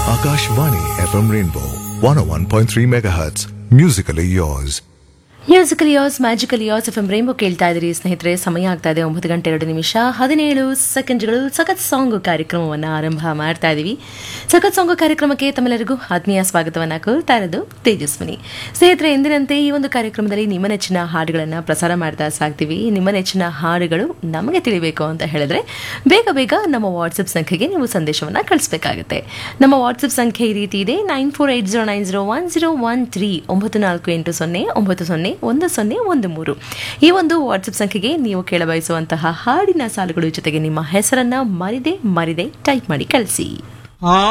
Akashvani FM Rainbow 101.3 MHz. Musically yours. Musical yours magical yours F M rainbow ಕೇಳ್ತಾ ಇದ್ದೀರಿ ಸ್ನೇಹಿತರೆ ಸಮಯ ಆಗ್ತಾ ಇದೆ ಒಂಬತ್ತು ಗಂಟೆ ಎರಡು ನಿಮಿಷ ಹದಿನೇಳು ಸೆಕೆಂಡ್ಗಳು ಸಖತ್ ಸಾಂಗ್ ಕಾರ್ಯಕ್ರಮವನ್ನು ಆರಂಭ ಮಾಡ್ತಾ ಇದ್ದೀವಿ ಸಖತ್ ಸಾಂಗ್ ಕಾರ್ಯಕ್ರಮಕ್ಕೆ ತಮ್ಮೆಲ್ಲರಿಗೂ ಆತ್ಮೀಯ ಸ್ವಾಗತವನ್ನು ಕೋರ್ತಾ ಇರೋದು ತೇಜಸ್ವಿನಿ ಸ್ನೇಹಿತರೆ ಎಂದಿನಂತೆ ಈ ಒಂದು ಕಾರ್ಯಕ್ರಮದಲ್ಲಿ ನಿಮ್ಮ ನೆಚ್ಚಿನ ಹಾಡುಗಳನ್ನು ಪ್ರಸಾರ ಮಾಡ್ತಾ ಸಾಕ್ತೀವಿ ನಿಮ್ಮ ನೆಚ್ಚಿನ ಹಾಡುಗಳು ನಮಗೆ ತಿಳಿಬೇಕು ಅಂತ ಹೇಳಿದ್ರೆ ಬೇಗ ಬೇಗ ನಮ್ಮ ವಾಟ್ಸಪ್ ಸಂಖ್ಯೆಗೆ ನೀವು ಸಂದೇಶವನ್ನು ಕಳಿಸಬೇಕಾಗುತ್ತೆ ನಮ್ಮ ವಾಟ್ಸಪ್ ಸಂಖ್ಯೆ ಈ ರೀತಿ ಇದೆ nine four eight zero nine zero one zero one three ಒಂಬತ್ತು ನಾಲ್ಕು ಎಂಟು ಸೊನ್ನೆ ಒಂಬತ್ತು ಸೊನ್ನೆ ಒಂದು ಸೊನ್ನೆ ಒಂದು ಮೂರು ಈ ಒಂದು ವಾಟ್ಸಪ್ ಸಂಖ್ಯೆಗೆ ನೀವು ಕೇಳಬಯಸುವಂತಹ ಹಾಡಿನ ಸಾಲುಗಳು ಜೊತೆಗೆ ನಿಮ್ಮ ಹೆಸರನ್ನ ಮರಿದೆ ಮರಿದೆ ಟೈಪ್ ಮಾಡಿ ಕಳಿಸಿ